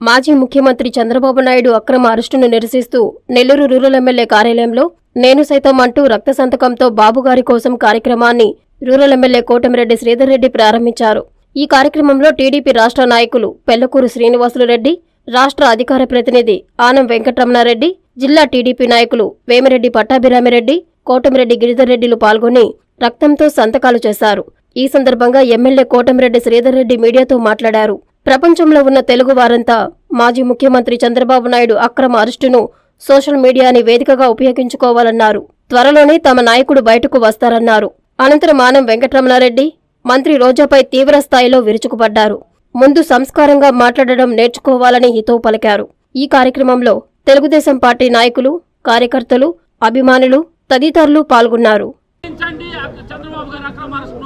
మాజీ ముఖ్యమంత్రి చంద్రబాబు నాయుడు అక్రమ అరెస్టును నిరసిస్తూ నెల్లూరు రూరల్ ఎమ్మెల్యే కార్యాలయంలో నేను సైతం అంటూ రక్త సంతకంతో బాబుగారి కోసం కార్యక్రమాన్ని రూరల్ ఎమ్మెల్యే కోటమిరెడ్డి శ్రీధర్ రెడ్డి ప్రారంభించారు ఈ కార్యక్రమంలో టీడీపీ రాష్ట్ర నాయకులు పెళ్లకూరు శ్రీనివాసులు రెడ్డి రాష్ట్ర అధికార ప్రతినిధి ఆనం వెంకటరమణారెడ్డి జిల్లా టీడీపీ నాయకులు వేమిరెడ్డి పట్టాభిరామిరెడ్డి కోటమిరెడ్డి గిరిధర్ రెడ్డిలు పాల్గొని రక్తంతో సంతకాలు చేశారు ఈ సందర్భంగా ఎమ్మెల్యే కోటమిరెడ్డి శ్రీధర్ రెడ్డి మీడియాతో మాట్లాడారు ప్రపంచంలో ఉన్న తెలుగు వారంతా మాజీ ముఖ్యమంత్రి చంద్రబాబు నాయుడు అక్రమ అరెస్టును సోషల్ మీడియాని వేదికగా ఉపయోగించుకోవాలన్నారు త్వరలోనే తమ నాయకుడు బయటకు వస్తారన్నారు అనంతరం ఆనం వెంకటరమణారెడ్డి మంత్రి రోజాపై తీవ్ర స్థాయిలో విరుచుకుపడ్డారు ముందు సంస్కారంగా మాట్లాడడం నేర్చుకోవాలని హితవు పలికారు ఈ కార్యక్రమంలో తెలుగుదేశం పార్టీ నాయకులు కార్యకర్తలు అభిమానులు తదితరులు పాల్గొన్నారు ఖండించండి చంద్రబాబు గారి అక్రమ అరెస్టును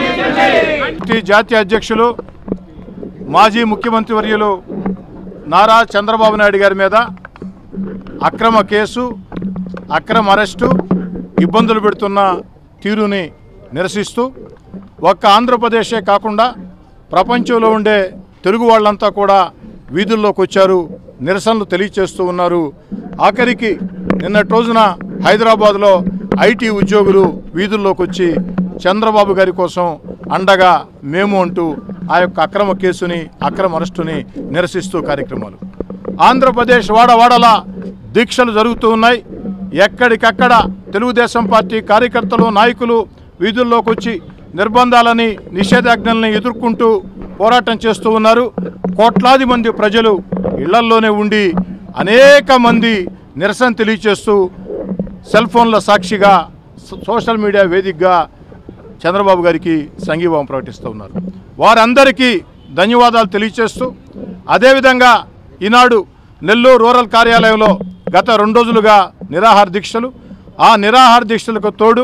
పార్టీ జాతీయ అధ్యక్షులు మాజీ ముఖ్యమంత్రి వర్యులు నారా చంద్రబాబు నాయుడు గారి మీద అక్రమ కేసు అక్రమ అరెస్టు ఇబ్బందులు పెడుతున్న తీరుని నిరసిస్తూ ఒక్క ఆంధ్రప్రదేశే కాకుండా ప్రపంచంలో ఉండే తెలుగు వాళ్ళంతా కూడా వీధుల్లోకి వచ్చారు నిరసనలు తెలియచేస్తూ ఉన్నారు ఆఖరికి నిన్నటి రోజున హైదరాబాద్లో ఐటీ ఉద్యోగులు వీధుల్లోకి వచ్చి చంద్రబాబు గారి కోసం అండగా మేము అంటూ ఆ యొక్క అక్రమ కేసుని అక్రమ అరెస్టుని నిరసిస్తూ కార్యక్రమాలు ఆంధ్రప్రదేశ్ వాడవాడల దీక్షలు జరుగుతూ ఉన్నాయి ఎక్కడికక్కడ తెలుగుదేశం పార్టీ కార్యకర్తలు నాయకులు వీధుల్లోకి వచ్చి నిర్బంధాలని నిషేధాజ్ఞల్ని ఎదుర్కొంటూ పోరాటం చేస్తూ ఉన్నారు కోట్లాది మంది ప్రజలు ఇళ్లల్లోనే ఉండి అనేక మంది నిరసన తెలియచేస్తూ సెల్ ఫోన్ల సాక్షిగా సో- సోషల్ మీడియా వేదికగా చంద్రబాబు గారికి సంఘీభావం ప్రకటిస్తూ ఉన్నారు వారందరికీ ధన్యవాదాలు తెలియచేస్తూ అదేవిధంగా ఈనాడు నెల్లూరు రూరల్ కార్యాలయంలో గత రెండు రోజులుగా నిరాహార దీక్షలు ఆ నిరాహార దీక్షలకు తోడు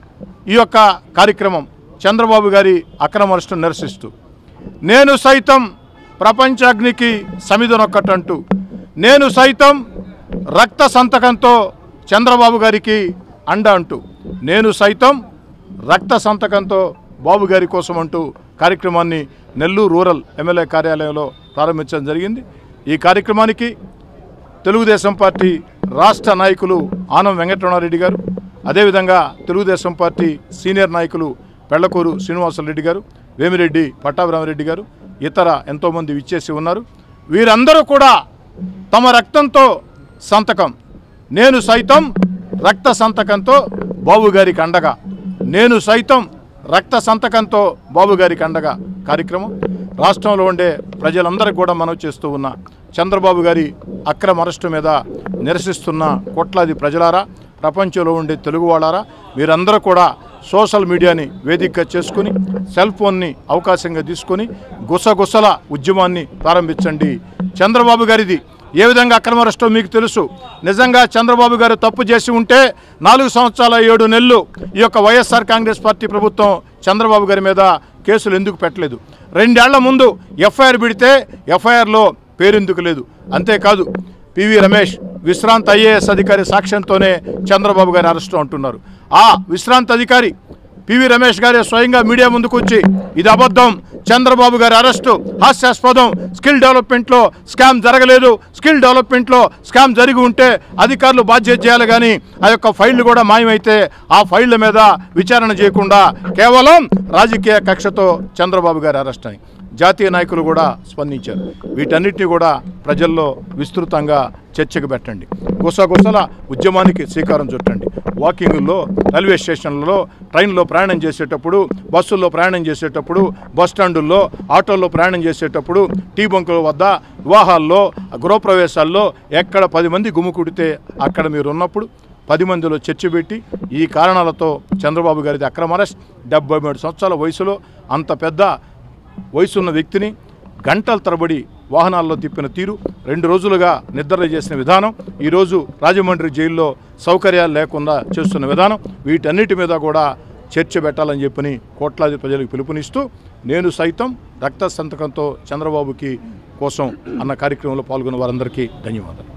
ఈ యొక్క కార్యక్రమం చంద్రబాబు గారి అక్రమ అరెస్టును నిరసిస్తూ నేను సైతం ప్రపంచాగ్నికి సమిధనొక్కటంటూ నేను సైతం రక్త సంతకంతో చంద్రబాబు గారికి అండ అంటూ నేను సైతం రక్త సంతకంతో బాబు గారి కోసం అంటూ కార్యక్రమాన్ని నెల్లూరు రూరల్ ఎమ్మెల్యే కార్యాలయంలో ప్రారంభించడం జరిగింది ఈ కార్యక్రమానికి తెలుగుదేశం పార్టీ రాష్ట్ర నాయకులు ఆనం వెంకటరమణారెడ్డి గారు అదేవిధంగా తెలుగుదేశం పార్టీ సీనియర్ నాయకులు పెళ్లకూరు శ్రీనివాసరెడ్డి గారు వేమిరెడ్డి పట్టాభిరామరెడ్డి గారు ఇతర ఎంతోమంది విచ్చేసి ఉన్నారు వీరందరూ కూడా తమ రక్తంతో సంతకం నేను సైతం రక్త సంతకంతో బాబు గారికి అండగా నేను సైతం రక్త సంతకంతో బాబు గారికి అండగా కార్యక్రమం రాష్ట్రంలో ఉండే ప్రజలందరికీ కూడా మనం చేస్తూ ఉన్న చంద్రబాబు గారి అక్రమ అరెస్టు మీద నిరసిస్తున్న కోట్లాది ప్రజలారా ప్రపంచంలో ఉండే తెలుగు వాళ్ళారా మీరందరూ కూడా సోషల్ మీడియాని వేదికగా చేసుకుని సెల్ ఫోన్ని అవకాశంగా తీసుకొని గుసగుసల ఉద్యమాన్ని ప్రారంభించండి చంద్రబాబు గారిది ఏ విధంగా అక్రమ అరెస్టో మీకు తెలుసు నిజంగా చంద్రబాబు గారు తప్పు చేసి ఉంటే నాలుగు సంవత్సరాల ఏడు నెలలు ఈ యొక్క వైఎస్ఆర్ కాంగ్రెస్ పార్టీ ప్రభుత్వం చంద్రబాబు గారి మీద కేసులు ఎందుకు పెట్టలేదు రెండేళ్ల ముందు ఎఫ్ఐఆర్ పెడితే ఎఫ్ఐఆర్లో పేరెందుకు లేదు అంతేకాదు పివి రమేష్ విశ్రాంత ఐఏఎస్ అధికారి సాక్ష్యంతోనే చంద్రబాబు గారి అరెస్టు అంటున్నారు ఆ విశ్రాంత అధికారి పివి రమేష్ గారే స్వయంగా మీడియా ముందుకు వచ్చి ఇది అబద్ధం చంద్రబాబు గారి అరెస్టు హాస్యాస్పదం స్కిల్ డెవలప్మెంట్లో స్కామ్ జరగలేదు స్కిల్ డెవలప్మెంట్లో స్కామ్ జరిగి ఉంటే అధికారులు బాధ్యత చేయాలి కానీ ఆ యొక్క ఫైళ్లు కూడా మాయమైతే ఆ ఫైళ్ల మీద విచారణ చేయకుండా కేవలం రాజకీయ కక్షతో చంద్రబాబు గారి అరెస్ట్ అని జాతీయ నాయకులు కూడా స్పందించారు వీటన్నిటిని కూడా ప్రజల్లో విస్తృతంగా చర్చకు పెట్టండి గుసగుసల ఉద్యమానికి శ్రీకారం చుట్టండి వాకింగుల్లో రైల్వే స్టేషన్లలో ట్రైన్లో ప్రయాణం చేసేటప్పుడు బస్సుల్లో ప్రయాణం చేసేటప్పుడు బస్ స్టాండుల్లో ఆటోల్లో ప్రయాణం చేసేటప్పుడు టీ బంకుల వద్ద వివాహాల్లో గృహప్రవేశాల్లో ఎక్కడ పది మంది గుమ్ముకుడితే అక్కడ మీరు ఉన్నప్పుడు పది మందిలో చర్చ పెట్టి ఈ కారణాలతో చంద్రబాబు గారిది అక్రమ అరెస్ట్ డెబ్బై మూడు సంవత్సరాల వయసులో అంత పెద్ద వయసున్న వ్యక్తిని గంటల తరబడి వాహనాల్లో తిప్పిన తీరు రెండు రోజులుగా నిద్ర చేసిన విధానం ఈరోజు రాజమండ్రి జైల్లో సౌకర్యాలు లేకుండా చేస్తున్న విధానం వీటన్నిటి మీద కూడా చర్చ పెట్టాలని చెప్పని కోట్లాది ప్రజలకు పిలుపునిస్తూ నేను సైతం రక్త సంతకంతో చంద్రబాబుకి కోసం అన్న కార్యక్రమంలో పాల్గొన్న వారందరికీ ధన్యవాదాలు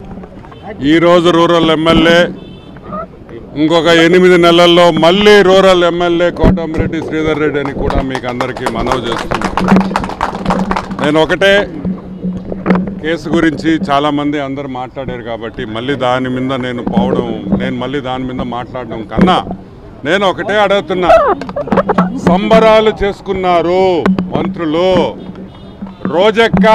ఈరోజు రూరల్ ఎమ్మెల్యే ఇంకొక ఎనిమిది నెలల్లో మళ్ళీ రూరల్ ఎమ్మెల్యే కోటమిరెడ్డి శ్రీధర్ రెడ్డి అని కూడా మీకు అందరికీ మనవి చేస్తున్నాను నేను ఒకటే కేసు గురించి చాలామంది అందరు మాట్లాడారు కాబట్టి మళ్ళీ దాని మీద నేను పోవడం నేను మళ్ళీ దాని మీద మాట్లాడడం కన్నా నేను ఒకటే అడుగుతున్నా సంబరాలు చేసుకున్నారు మంత్రులు రోజక్క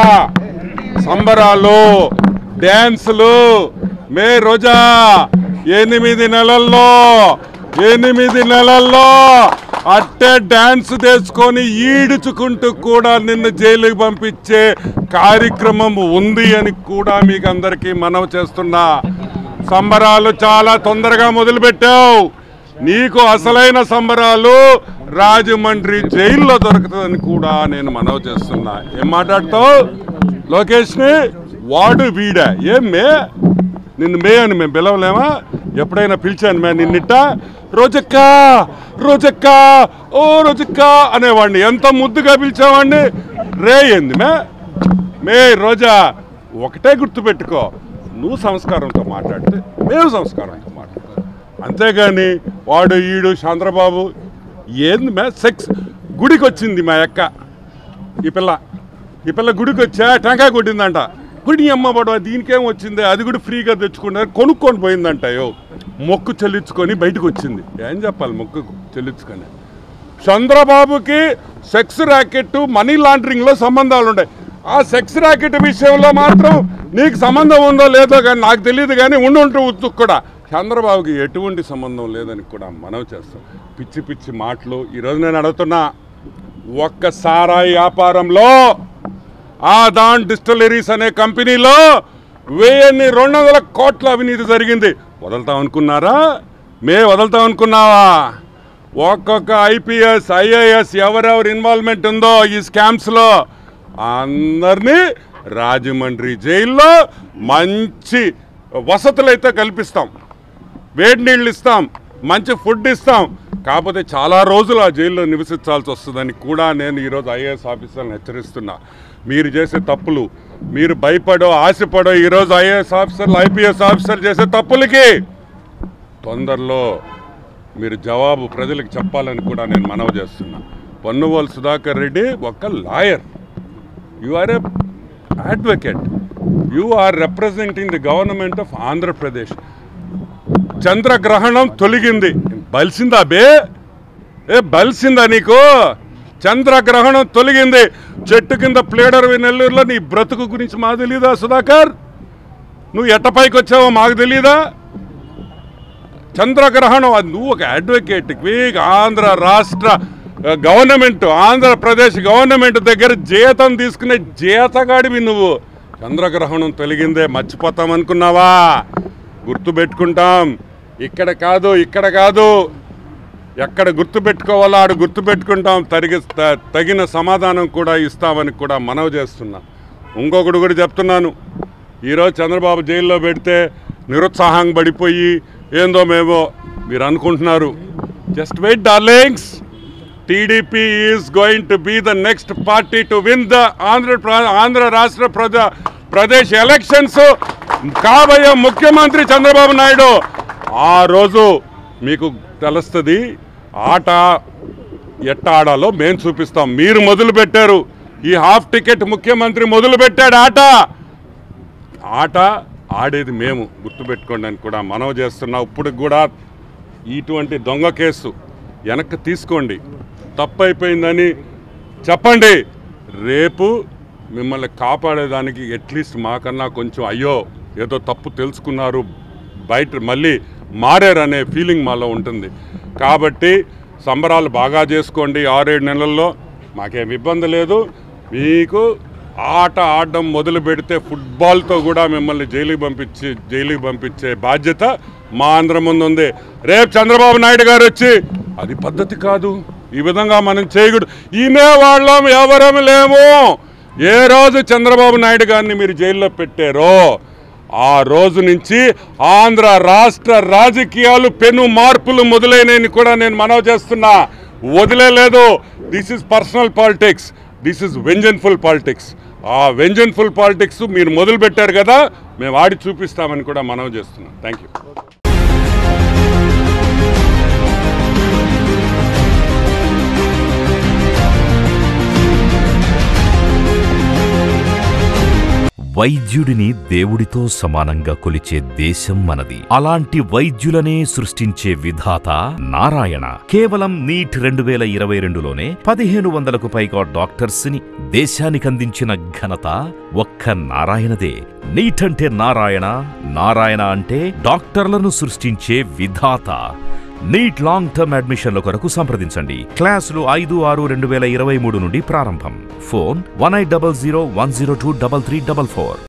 సంబరాలు డ్యాన్సులు మే రోజా ఎనిమిది నెలల్లో ఎనిమిది నెలల్లో అట్టే డ్యాన్స్ చేసుకొని ఈడుచుకుంటూ కూడా నిన్ను జైలుకి పంపించే కార్యక్రమం ఉంది అని కూడా మీకు అందరికీ మనవి చేస్తున్నా సంబరాలు చాలా తొందరగా మొదలుపెట్టావు నీకు అసలైన సంబరాలు రాజమండ్రి జైల్లో దొరుకుతుందని కూడా నేను మనవి చేస్తున్నా ఏం మాట్లాడతావు లోకేష్ని వాడు వీడా ఏం మే నిన్ను మే అని మేము పిలవలేమా ఎప్పుడైనా పిలిచాను మే నిన్నిట్ట రోజక్క రోజక్క ఓ రోజక్క అనేవాడిని ఎంత ముద్దుగా పిలిచావాడిని రే ఏంది మే మే రోజా ఒకటే గుర్తుపెట్టుకో నువ్వు సంస్కారంతో మాట్లాడితే మేము సంస్కారంతో మాట్లాడతాం అంతేగాని వాడు ఈడు చంద్రబాబు ఏంది మే సెక్స్ గుడికి వచ్చింది మా అక్క ఈ పిల్ల ఈ పిల్ల గుడికి వచ్చా టెంకాయ కొట్టిందంట గుడి అమ్మ పడవ దీనికేం వచ్చింది అది కూడా ఫ్రీగా తెచ్చుకున్నారు కొనుక్కొని పోయిందంటయో మొక్కు చెల్లించుకొని బయటకు వచ్చింది ఏం చెప్పాలి మొక్కు చెల్లించుకొని చంద్రబాబుకి సెక్స్ ర్యాకెట్ మనీ లాండరింగ్లో సంబంధాలు ఉంటాయి ఆ సెక్స్ ర్యాకెట్ విషయంలో మాత్రం నీకు సంబంధం ఉందో లేదో కానీ నాకు తెలియదు కానీ ఉండి ఉంటూ ఉత్తుకు కూడా చంద్రబాబుకి ఎటువంటి సంబంధం లేదని కూడా మనవి చేస్తాం పిచ్చి పిచ్చి మాటలు ఈరోజు నేను అడుగుతున్నా ఒక్క సారాయి వ్యాపారంలో ఆ దాన్ డిస్టిలరీస్ అనే కంపెనీలో వెయ్యిన్ని రెండు వందల కోట్ల అవినీతి జరిగింది వదులుతాం అనుకున్నారా మే వదులుతాం అనుకున్నావా ఒక్కొక్క ఐపీఎస్ ఐఏఎస్ ఎవరెవరు ఇన్వాల్వ్మెంట్ ఉందో ఈ స్కామ్స్లో అందరినీ రాజమండ్రి జైల్లో మంచి వసతులైతే కల్పిస్తాం వేడి నీళ్ళు ఇస్తాం మంచి ఫుడ్ ఇస్తాం కాకపోతే చాలా రోజులు ఆ జైల్లో నివసించాల్సి వస్తుందని కూడా నేను ఈరోజు ఐఏఎస్ ఆఫీసర్లను హెచ్చరిస్తున్నా మీరు చేసే తప్పులు మీరు భయపడో ఆశపడో ఈరోజు ఐఏఎస్ ఆఫీసర్లు ఐపీఎస్ ఆఫీసర్ చేసే తప్పులకి తొందరలో మీరు జవాబు ప్రజలకు చెప్పాలని కూడా నేను మనవి చేస్తున్నా పొన్నువోలు సుధాకర్ రెడ్డి ఒక lawyer you are a advocate you are representing the government of Andhra Pradesh చంద్రగ్రహణం తొలగింది బలిసిందా బే ఏ బలిసిందా నీకు చంద్రగ్రహణం తొలగింది చెట్టు కింద ప్లేడర్ నెల్లూరులో నీ బ్రతుకు గురించి మాకు తెలీదా సుధాకర్ నువ్వు ఎట్ట పైకి వచ్చావో మాకు తెలీదా చంద్రగ్రహణం అది నువ్వు ఒక అడ్వకేట్కి ఆంధ్ర రాష్ట్ర ఆ, గవర్నమెంట్ ఆంధ్రప్రదేశ్ గవర్నమెంట్ దగ్గర జీతం తీసుకునే జీతగాడివి నువ్వు చంద్రగ్రహణం తొలగిందే మర్చిపోతాం అనుకున్నావా గుర్తుపెట్టుకుంటాం ఇక్కడ కాదు ఇక్కడ కాదు ఎక్కడ గుర్తుపెట్టుకోవాలో ఆడ గుర్తుపెట్టుకుంటాం తరిగి త- తగిన సమాధానం కూడా ఇస్తామని కూడా మనవి చేస్తున్నా ఇంకొకటి కూడా చెప్తున్నాను ఈరోజు చంద్రబాబు జైల్లో పెడితే నిరుత్సాహం పడిపోయి ఏందో మేమో మీరు అనుకుంటున్నారు just wait darlings TDP is going to be the next party to win the Andhra ప్ర- ఆంధ్ర రాష్ట్ర ప్రజ ప్రదేశ్ ఎలక్షన్స్ కాబోయే ముఖ్యమంత్రి చంద్రబాబు నాయుడు ఆ రోజు మీకు తెలుస్తుంది ఆట ఎట్ట ఆడాలో మేము చూపిస్తాం మీరు మొదలు పెట్టారు ఈ హాఫ్ టికెట్ ముఖ్యమంత్రి మొదలు పెట్టాడు ఆట ఆట ఆడేది మేము గుర్తుపెట్టుకోండి అని కూడా మనవి చేస్తున్నా ఇప్పుడు కూడా ఇటువంటి దొంగ కేసు వెనక్కి తీసుకోండి తప్పు అయిపోయిందని చెప్పండి రేపు మిమ్మల్ని కాపాడేదానికి అట్లీస్ట్ మాకన్నా కొంచెం అయ్యో ఏదో తప్పు తెలుసుకున్నారు బయట మళ్ళీ మారారనే ఫీలింగ్ మాలో ఉంటుంది కాబట్టి సంబరాలు బాగా చేసుకోండి ఆరేడు నెలల్లో మాకేం ఇబ్బంది లేదు మీకు ఆట ఆడడం మొదలు పెడితే ఫుట్బాల్తో కూడా మిమ్మల్ని జైలుకి పంపించి జైలుకి పంపించే బాధ్యత మా అందరం ముందు ఉంది రేపు చంద్రబాబు నాయుడు గారు వచ్చి అది పద్ధతి కాదు ఈ విధంగా మనం చేయకూడదు ఈమె వాళ్ళం ఎవరం లేము ఏ రోజు చంద్రబాబు నాయుడు గారిని మీరు జైల్లో పెట్టారో ఆ రోజు నుంచి ఆంధ్ర రాష్ట్ర రాజకీయాలు పెను మార్పులు మొదలైనవి కూడా నేను మనవి చేస్తున్నా వదిలేదు this is personal politics this is vengeful politics ఆ వెంజన్ఫుల్ పాలిటిక్స్ మీరు మొదలు పెట్టారు కదా మేము ఆడి చూపిస్తామని కూడా మనవి చేస్తున్నాం థ్యాంక్ యూ వైద్యుడిని దేవుడితో సమానంగా కొలిచే దేశం మనది అలాంటి వైద్యులనే సృష్టించే విధాత నారాయణ కేవలం నీట్ రెండు వేల ఇరవై రెండులోనే పదిహేను వందలకు పైగా డాక్టర్స్ ని దేశానికందించిన ఘనత ఒక్క నారాయణదే నీట్ అంటే నారాయణ నారాయణ అంటే డాక్టర్లను సృష్టించే విధాత నీట్ లాంగ్ టర్మ్ అడ్మిషన్ల కొరకు సంప్రదించండి క్లాసులు ఐదు ఆరు రెండు వేల ఇరవై మూడు నుండి ప్రారంభం phone one eight double zero one zero two double three double four